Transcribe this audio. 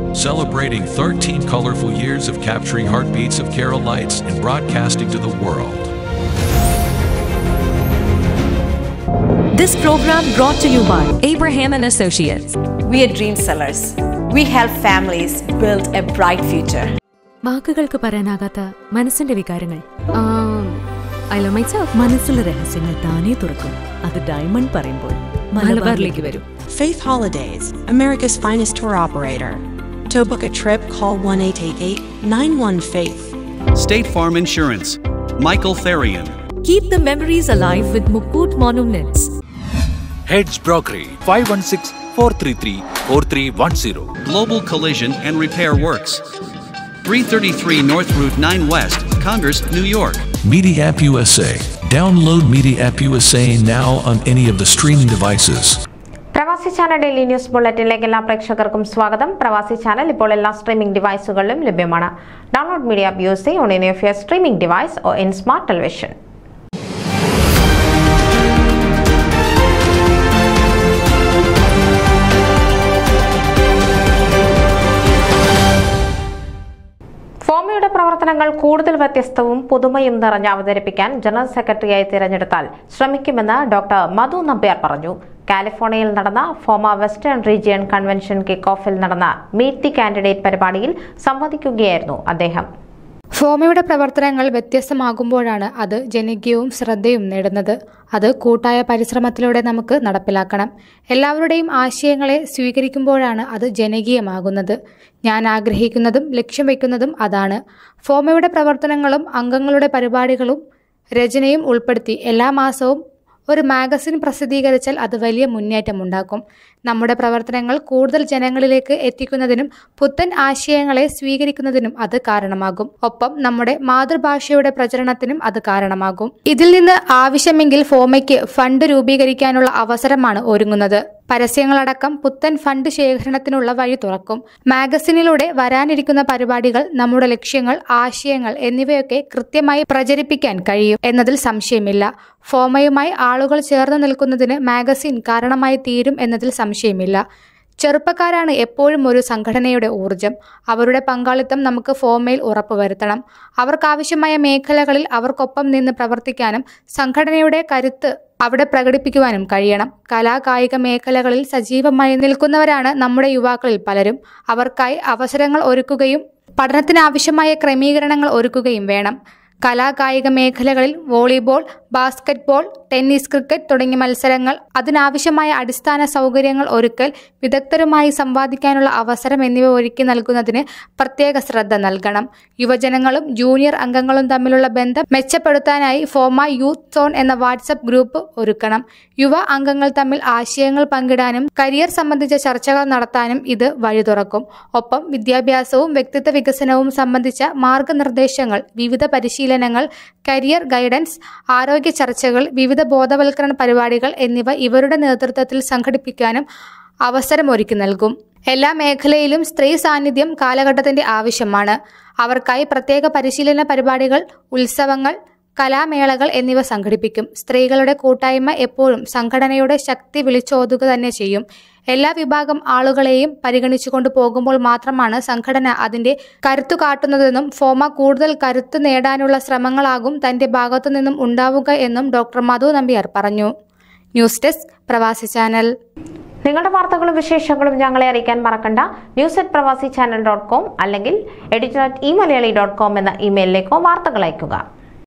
celebrating 13 colorful years of capturing heartbeats of Carolites and broadcasting to the world. This program brought to you by Abraham and Associates. We are dream sellers. We help families build a bright future. വാക്കുകൾക്ക് പറയാനാകാത്ത മനസ്സിന്റെ വികാരങ്ങൾ I love my self മനസ്സിലെ രഹസ്യങ്ങൾ താനേ തുറക്കും അത് diamond പറയുമ്പോൾ മലബാറിലേക്ക് വരും Faith Holidays, America's finest tour operator. To book a trip, call 1 888 91 Faith. State Farm Insurance. Michael Therian. Keep the memories alive with Mukut Monuments. Heads Brokery 516 433 4310. Global Collision and Repair Works. 333 North Route 9 West, Congress, New York. Media App USA. Download Media App USA now on any of the streaming devices. Pravasi channel daily news ബുള്ളറ്റിനിലേക്ക് എല്ലാ പ്രേക്ഷകർക്കും സ്വാഗതം പ്രവാസി channel ഇപ്പോൾ എല്ലാ streaming ഡിവൈസുകളിലും ലഭ്യമാണ് download media app use ചെയ്യ് on any of your streaming device or in smart television ഫോമയുടെ പ്രവർത്തനങ്ങൾ കൂടുതൽ വ്യത്യസ്തവും പുതുമയും നിറഞ്ഞ് അവതരിപ്പിക്കാൻ ജനറൽ സെക്രട്ടറിയായി തിരഞ്ഞെടുത്താൽ ശ്രമിക്കുമെന്ന് ഡോക്ടർ മധു നമ്പ്യാർ പറഞ്ഞു കാലിഫോർണിയയിൽ നടന്ന FOMAA western region convention kick ഓഫിൽ നടന്ന മീറ്റ് ദി കാൻഡിഡേറ്റ് പരിപാടിയിൽ സംവദിക്കുകയായിരുന്നു അദ്ദേഹം ഫോമയുടെ പ്രവർത്തനങ്ങൾ വ്യത്യസ്തമാകുമ്പോഴാണ് അത് ജനകീയവും ശ്രദ്ധയും നേടുന്നത് അത് കൂട്ടായ പരിശ്രമത്തിലൂടെ നമുക്ക് നടപ്പിലാക്കണം എല്ലാവരുടെയും ആശയങ്ങളെ സ്വീകരിക്കുമ്പോഴാണ് അത് ജനകീയമാകുന്നത് ഞാൻ ആഗ്രഹിക്കുന്നതും ലക്ഷ്യം വയ്ക്കുന്നതും അതാണ് ഫോമയുടെ പ്രവർത്തനങ്ങളും അംഗങ്ങളുടെ പരിപാടികളും രചനയും ഉൾപ്പെടുത്തി എല്ലാ മാസവും ഒരു മാഗസിൻ പ്രസിദ്ധീകരിച്ചാൽ അത് വലിയ മുന്നേറ്റമുണ്ടാക്കും നമ്മുടെ പ്രവർത്തനങ്ങൾ കൂടുതൽ ജനങ്ങളിലേക്ക് എത്തിക്കുന്നതിനും പുത്തൻ ആശയങ്ങളെ സ്വീകരിക്കുന്നതിനും അത് കാരണമാകും ഒപ്പം നമ്മുടെ മാതൃഭാഷയുടെ പ്രചരണത്തിനും അത് കാരണമാകും ഇതിൽ നിന്ന് ആവശ്യമെങ്കിൽ ഫോമയ്ക്ക് ഫണ്ട് രൂപീകരിക്കാനുള്ള അവസരമാണ് ഒരുങ്ങുന്നത് പരസ്യങ്ങളടക്കം പുത്തൻ ഫണ്ട് ശേഖരണത്തിനുള്ള വഴി തുറക്കും മാഗസിനിലൂടെ വരാനിരിക്കുന്ന പരിപാടികൾ നമ്മുടെ ലക്ഷ്യങ്ങൾ ആശയങ്ങൾ എന്നിവയൊക്കെ കൃത്യമായി പ്രചരിപ്പിക്കാൻ കഴിയും എന്നതിൽ സംശയമില്ല ഫോമയുമായി ആളുകൾ ചേർന്ന് നിൽക്കുന്നതിന് മാഗസിൻ കാരണമായി തീരും എന്നതിൽ സംശയമില്ല ചെറുപ്പക്കാരാണ് എപ്പോഴും ഒരു സംഘടനയുടെ ഊർജം അവരുടെ പങ്കാളിത്തം നമുക്ക് ഫോമയിൽ ഉറപ്പുവരുത്തണം അവർക്കാവശ്യമായ മേഖലകളിൽ അവർക്കൊപ്പം നിന്ന് പ്രവർത്തിക്കാനും സംഘടനയുടെ കരുത്ത് അവിടെ പ്രകടിപ്പിക്കുവാനും കഴിയണം കലാ കായിക മേഖലകളിൽ സജീവമായി നിൽക്കുന്നവരാണ് നമ്മുടെ യുവാക്കളിൽ പലരും അവർക്കായി അവസരങ്ങൾ ഒരുക്കുകയും പഠനത്തിനാവശ്യമായ ക്രമീകരണങ്ങൾ ഒരുക്കുകയും വേണം കലാ കായിക മേഖലകളിൽ വോളിബോൾ ബാസ്കറ്റ്ബോൾ ടെന്നീസ് ക്രിക്കറ്റ് തുടങ്ങിയ മത്സരങ്ങൾ അതിനാവശ്യമായ അടിസ്ഥാന സൗകര്യങ്ങൾ ഒരുക്കൽ വിദഗ്ധരുമായി സംവാദിക്കാനുള്ള അവസരം എന്നിവ ഒരുക്കി നൽകുന്നതിന് പ്രത്യേക ശ്രദ്ധ നൽകണം യുവജനങ്ങളും ജൂനിയർ അംഗങ്ങളും തമ്മിലുള്ള ബന്ധം മെച്ചപ്പെടുത്താനായി ഫോമ യൂത്ത് സോൺ എന്ന വാട്സപ്പ് ഗ്രൂപ്പ് ഒരുക്കണം യുവ അംഗങ്ങൾ തമ്മിൽ ആശയങ്ങൾ പങ്കിടാനും കരിയർ സംബന്ധിച്ച ചർച്ചകൾ നടത്താനും ഇത് വഴി തുറക്കും ഒപ്പം വിദ്യാഭ്യാസവും വ്യക്തിത്വ വികസനവും സംബന്ധിച്ച മാർഗനിർദ്ദേശങ്ങൾ വിവിധ പരിശീലനങ്ങൾ കരിയർ ഗൈഡൻസ് ആരോഗ്യ ചർച്ചകൾ വിവിധ ബോധവൽക്കരണ പരിപാടികൾ എന്നിവ ഇവരുടെ നേതൃത്വത്തിൽ സംഘടിപ്പിക്കാനും അവസരമൊരുക്കി നൽകും എല്ലാ മേഖലയിലും സ്ത്രീ സാന്നിധ്യം കാലഘട്ടത്തിന്റെ ആവശ്യമാണ് അവർക്കായി പ്രത്യേക പരിശീലന പരിപാടികൾ ഉത്സവങ്ങൾ കലാമേളകൾ എന്നിവ സംഘടിപ്പിക്കും സ്ത്രീകളുടെ കൂട്ടായ്മ എപ്പോഴും സംഘടനയുടെ ശക്തി വിളിച്ചോതുക തന്നെ ചെയ്യും എല്ലാ വിഭാഗം ആളുകളെയും പരിഗണിച്ചുകൊണ്ട് പോകുമ്പോൾ മാത്രമാണ് സംഘടന അതിന്റെ കരുത്തു കാട്ടുന്നതെന്നും ഫോമ കൂടുതൽ കരുത്ത് നേടാനുള്ള ശ്രമങ്ങളാകും തന്റെ ഭാഗത്തു നിന്നും ഉണ്ടാവുക എന്നും ഡോക്ടർ മധു നമ്പ്യാർ പറഞ്ഞു ന്യൂസ് ഡെസ്ക് പ്രവാസി ചാനൽ നിങ്ങളുടെ വാർത്തകളും വിശേഷങ്ങളും ഞങ്ങളെ അറിയിക്കാൻ മറക്കണ്ട news at Pravasi channel dot com അല്ലെങ്കിൽ editor at e Malayali dot com എന്ന ഇമെയിലിലേക്കോ വാർത്തകൾ അയയ്ക്കുക